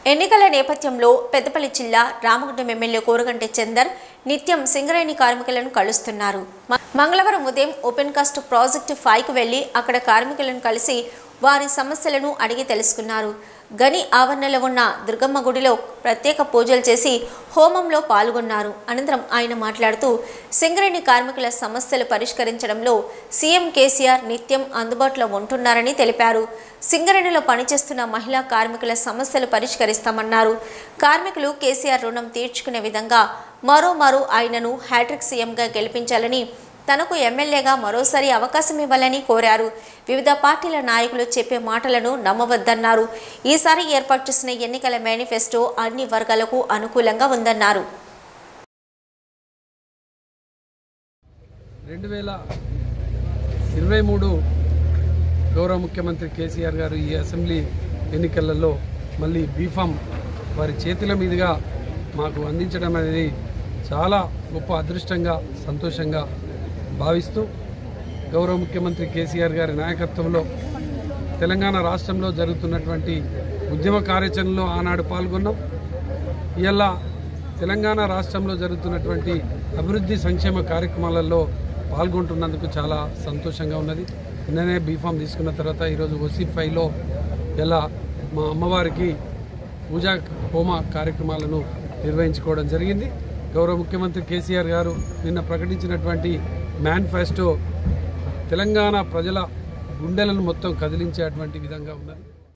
ఎన్నికల నేపథ్యంలో పెద్దపల్లి జిల్లా రామగుండం ఎమ్మెల్యే కోరగంటి చందర్ నిత్యం సింగరేణి కార్మికులను కలుస్తున్నారు మ- మంగళవారం ఉదయం ఓపెన్ కాస్ట్ ప్రాజెక్టు ఫైవ్కు వెళ్లి అక్కడ కార్మికులను కలిసి వారి సమస్యలను అడిగి తెలుసుకున్నారు గని ఆవరణలో ఉన్న దుర్గమ్మ గుడిలో ప్రత్యేక పూజలు చేసి హోమంలో పాల్గొన్నారు అనంతరం ఆయన మాట్లాడుతూ సింగరేణి కార్మికుల సమస్యలు పరిష్కరించడంలో సీఎం కేసీఆర్ నిత్యం అందుబాటులో ఉంటున్నారని తెలిపారు సింగరేణిలో పనిచేస్తున్న మహిళా కార్మికుల సమస్యలు పరిష్కరిస్తామన్నారు కార్మికులు కేసీఆర్ రుణం తీర్చుకునే విధంగా మరో మరో ఆయనను హ్యాట్రిక్ సీఎంగా గెలిపించాలని తనకు ఎమ్మెల్యేగా మరోసారి అవకాశం ఇవ్వాలని కోరారు వివిధ పార్టీల నాయకులు చెప్పే మాటలను నమ్మవద్దన్నారు ఈసారి ఏర్పాటు చేసిన ఎన్నికల మేనిఫెస్టో అన్ని వర్గాలకు అనుకూలంగా ఉందన్నారు రెండు వేల ఇరవై మూడు గౌరవ ముఖ్యమంత్రి కేసీఆర్ గారు ఈ అసెంబ్లీ ఎన్నికలలో మళ్ళీ బీఫామ్ వారి చేతుల మీదుగా మాకు అందించడం అనేది చాలా గొప్ప అదృష్టంగా సంతోషంగా భావిస్తూ గౌరవ ముఖ్యమంత్రి కేసీఆర్ గారి నాయకత్వంలో తెలంగాణ రాష్ట్రంలో జరుగుతున్నటువంటి ఉద్యమ కార్యాచరణలో ఆనాడు పాల్గొన్నాం ఇలా తెలంగాణ రాష్ట్రంలో జరుగుతున్నటువంటి అభివృద్ధి సంక్షేమ కార్యక్రమాలలో పాల్గొంటున్నందుకు చాలా సంతోషంగా ఉన్నది నిన్ననే బీఫామ్ తీసుకున్న తర్వాత ఈరోజు ఓసీ ఫైవ్లో ఇలా మా అమ్మవారికి పూజా హోమ కార్యక్రమాలను నిర్వహించుకోవడం జరిగింది గౌరవ ముఖ్యమంత్రి కేసీఆర్ గారు నిన్న ప్రకటించినటువంటి మేనిఫెస్టో తెలంగాణ ప్రజల గుండెలను మొత్తం కదిలించేటువంటి విధంగా ఉన్నది